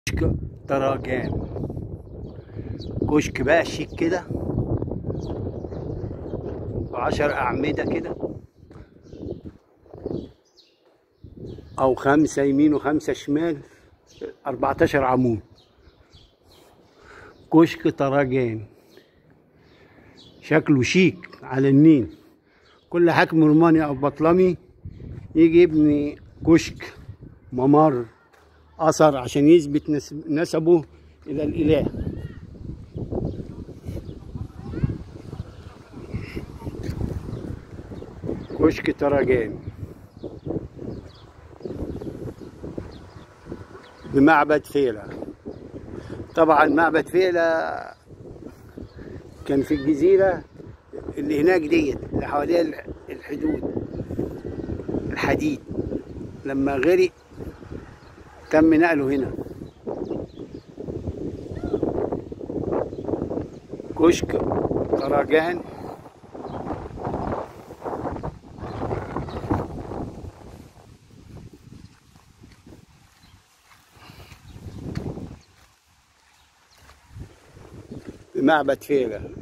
كشك طراجان كشك بقى شيك كده عشر أعمدة كده أو خمسة يمين وخمسة شمال أربعتاشر عمود كشك طراجان شكله شيك على النيل كل حاكم روماني أو بطلمي يجي يبني كشك ممر أثر عشان يثبت نسب- نسبه إلى الإله كشك تراجان بمعبد فيلة طبعا معبد فيلة كان في الجزيرة اللي هناك ديت اللي حواليها الح- الحدود الحديد لما غرق تم نقله هنا كشك طراجان بمعبد فيلة